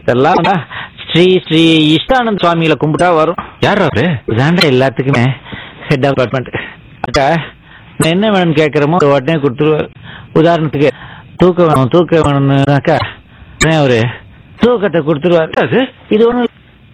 இதெல்லாம் வேணா, ஸ்ரீ ஸ்ரீ இஷ்டானந்த் சுவாமிகளை கும்பிட்டா வரும் யார் அவரு இதாண்டா எல்லாத்துக்குமே ஹெட் ஆஃப் டிபார்ட்மெண்ட் அக்கா நான் என்ன வேணும்னு கேட்குறோமோ அதை உடனே கொடுத்துருவாரு உதாரணத்துக்கு தூக்கம் வேணும் தூக்கம் வேணும்னாக்கா உடனே அவரு தூக்கத்தை கொடுத்துருவாரு அது இது ஒன்றும்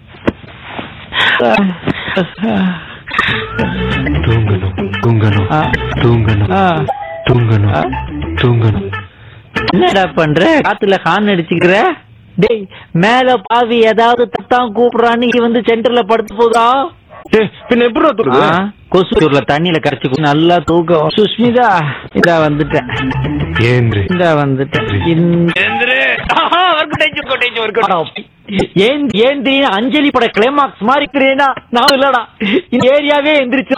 தூங்கணும் தூங்கணும் ஆ. தூங்கணும் ஆ. தூங்கணும் ஆ. தூங்கணும் என்னடா பண்ற காத்துல ஹார்ன் அடிச்சுக்கிற டேய் மேல பாவி ஏதாவது தத்தான் கூப்பிடுறான்னு இங்க வந்து சென்டர்ல படுத்து போதா டேய், பின்ன எப்படி தூங்குது ஆ, கொசுல தண்ணியில கரைச்சு குடி. நல்லா தூக்கம் சுஷ்மிதா இதா வந்துட்டேன் ஏந்திரி இதா வந்துட்டேன் இந்த- ஆஹா, வர்க்கடைச்சு, வர்க்கடைச்சு, வர்க்கடைச்சு. ஏன் ஏந்தி அஞ்சலி பட கிளைமாக்ஸ் மாதிரி இருக்கிறேனா நான் இல்லடா இந்த ஏரியாவே எந்திரிச்சு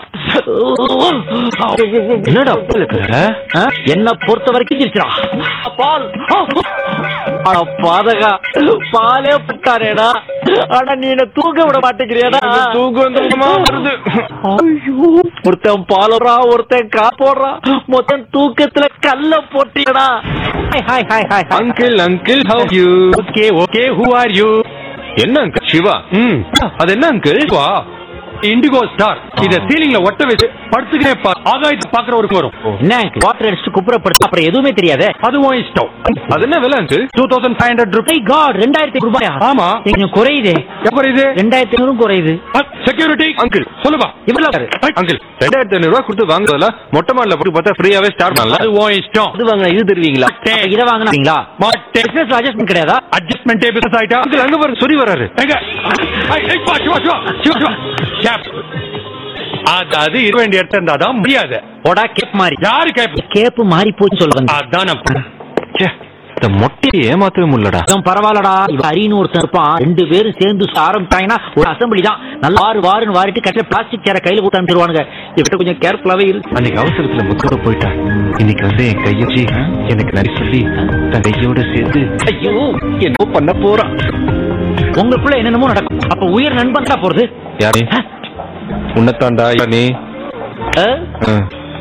என்னடா அப்ப இருக்கிற ஆ? என்ன பொறுத்த வரைக்கும் எந்திரிச்சிடா பால் அட பாதகா பாலே புட்டாரேடா ஆனா நீ என்ன தூங்க விட மாட்டேங்கிறியடா தூக்கம் தூக்கமா வருது ஐயோ ஒருத்தன் பாலறா ஒருத்தன் கா போடுறா மொத்தம் தூக்கத்துல கல்ல போட்டியடா hi hi hi hi uncle uncle how you okay okay who are you என்ன அங்கிள் சிவா ம் அது என்ன அங்கிள் வா இண்டிகோ ஸ்டார் இத சீலிங்ல ஒட்ட வச்சு படுத்துக்கிட்டே பா ஆகாயத்தை பாக்குற ஒரு வரும் என்ன வாட்டர் அடிச்சு குப்புறப்படுத்து அப்புறம் எதுவுமே தெரியாதே அதுவும் இஷ்டம் அது என்ன விலை uncle two thousand five hundred my god ரெண்டாயிரத்தி ரூபாயா ஆமா கொஞ்சம் குறையுதே எப்ப இது ரெண்டாயிரத்தி ஐநூறும் குறையுது செக்யூரிட்டி அங்கிள் சொல்லுப்பா இவ்வளவு அங்கிள் ரெண்டாயிரத்தி ஐநூறு ரூபாய் கொடுத்து வாங்குறதுல மொட்டை மாடல போட்டு பார்த்தா ஃப்ரீயாவே ஸ்டார்ட் பண்ணல அதுவும் இஷ்டம் அது வாங்க இது தருவீங்களா அப்ப இதை வாங்கினீங்களா மாட்டே பிசினஸ் அட்ஜஸ்ட்மெண்ட் கிடையாதா அட்ஜஸ்ட்மெண்டே பிசினஸ் ஆயிட்டா அங்கிள் அங்க பாருங்க சொல்லி வராரு எங்க ஐ, ஐ, பா, சிவா, சிவா, சிவா, சிவா. கேப். அதாவது இருக்க வேண்டிய இடத்துல இருந்தாதான் முடியாது போடா கேப் மாதிரி யாரு கேப் கேப்பு மாறி போச்சு சொல்ல வந்தேன் அதான் நான் ச்சே, இந்த மொட்டையை ஏமாத்தவே முடியலடா அதான் பரவாயில்லடா இவன் ஹரின்னு ஒருத்தன் இருப்பான் ரெண்டு பேரும் சேர்ந்து ஆரம்பிட்டாங்கன்னா ஒரு அசம்பிளி தான் நல்லா வாரு வாருன்னு வாரிட்டு கட்டில பிளாஸ்டிக் சேர கையில கொடுத்து அனுப்பிடுவானுங்க இவட்ட கொஞ்சம் கேர்ஃபுல்லாவே இரு அன்னைக்கு அவசரத்துல முத்தோட போயிட்டான் இன்னைக்கு வந்து என் கையை வச்சு எனக்கு நரி சொல்லி தன் கையோட சேர்த்து ஐயோ என்னோ பண்ண போறான் உங்களுக்குள்ள என்னென்னமோ நடக்கும் அப்ப உயர் நண்பன் தான் போறது யாரே உன்னத்தாண்டா நீ ஆ? ஆ.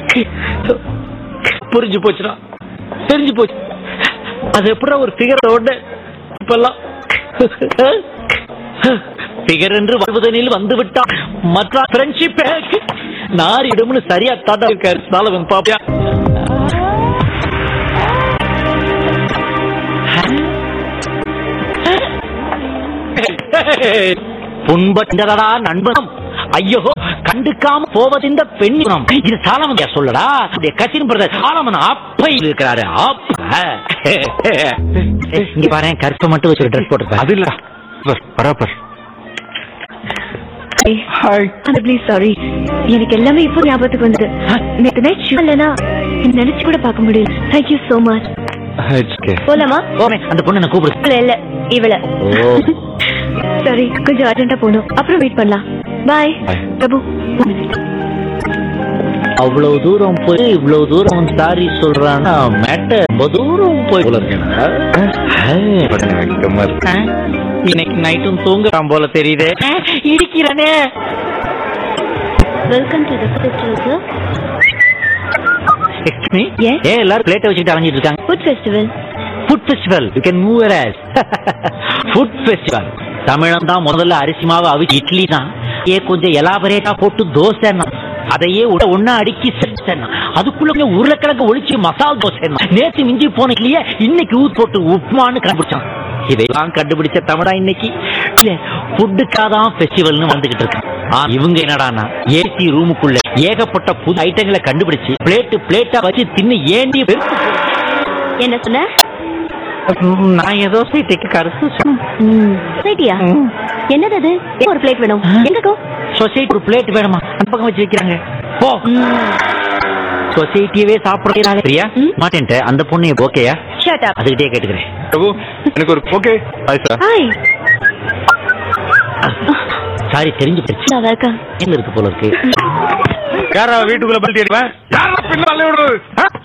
புரிஞ்சு போச்சுடா தெரிஞ்சு போச்சு அது எப்படா ஒரு ஃபிகரோட இப்பெல்லாம் ஃபிகர் என்று வருவதனில் வந்து விட்டான் மற்ற ஃப்ரெண்ட்ஷிப் நாரிடும்னு சரியா தாத்தா இருக்காரு சாலவன் பாப்பியா புண்பட்டதடா நண்பனம் ஐயோ கண்டுக்காம போவதிந்த பெண்ணினம் இது சாலமன் சொல்லடா அப்படியே கசின் பிரதர் சாலமன் அப்பை இருக்கிறாரு அப்ப இங்க பாரு கருப்பை மட்டும் வச்சு ட்ரெஸ் போட்டு அது இல்லடா பர் பராபர் அந்த ப்ளீஸ் சாரி எனக்கு எல்லாமே இப்போ ஞாபகத்துக்கு வந்தது நேற்று நைட் ஷூ இல்லைனா நினைச்சு கூட பார்க்க முடியல thank you so much it's okay போலாமா ஓமே அந்த பொண்ணு என்ன கூப்பிடு இல்ல இல்ல இவள ஓ சாரி கொஞ்சம் அர்ஜென்ட்டா போகணும் அப்புறம் வெயிட் பண்ணலாம் பாய் Bye. பிரபு அவ்வளவு தூரம் போய் இவ்வளவு தூரம் சாரி சொல்றான்னா மேட்ட ரொம்ப தூரம் போய் போல இருக்கேனா? வெக்கமா இருக்கு இன்னைக்கு நைட்டும் தூங்குறான் போல தெரியுதே இடிக்கிறனே welcome to the festival sir excuse me Yes? ஏன் எல்லாரும் பிளேட்டை வச்சுட்டு அலைஞ்சிட்டு இருக்காங்க food festival food festival you can move as food festival தமிழன் தான் முதல்ல அரிசி மாவு அவிச்சு இட்லி தான் ஏ கொஞ்சம் எலாபரேட்டா போட்டு தோசை அதையே உட ஒன்னா அடுக்கி செஞ்சேன்னா அதுக்குள்ள கொஞ்சம் உருளைக்கிழங்கு ஒளிச்சு மசால் தோசை நேத்து மிஞ்சி போன இட்லியே இன்னைக்கு ஊத் போட்டு உப்புமான்னு கண்டுபிடிச்சான் இதையெல்லாம் கண்டுபிடிச்ச தமிழா இன்னைக்கு இல்ல ஃபுட்டுக்காக தான் ஃபெஸ்டிவல்னு வந்துகிட்டு இருக்கு ஆ, இவங்க என்னடானா ஏசி ரூமுக்குள்ள ஏகப்பட்ட புது ஐட்டங்களை கண்டுபிடிச்சு பிளேட்டு பிளேட்டா வச்சு தின்னு ஏண்டி வெறுத்து போச்சு. என்ன சொன்ன ம், நான் ஏதோ சீட்டைக்கு கருத்து சரியா என்னது அது ஒரு பிளேட் வேணும் எங்கக்கோ சொசைட்டி ஒரு பிளேட் வேணுமா அந்த பக்கம் வச்சு வைக்கிறாங்க போ சொசைட்டியவே சாப்பிடுறாங்க பிரியா ம். மாட்டேன்ட்டு அந்த பொண்ணு ஓகேயா ஷட் அப் அதுகிட்டே கேட்டுக்கிறேன் பிரபு எனக்கு ஒரு okay hi sir hi sorry தெரிஞ்சு போச்சு நான் வெல்கம் எங்க இருக்கு போல இருக்கு யாரா வீட்டுக்குள்ள பல்ட்டி அடிப்பேன் யாரா பின்னாலே விடுறது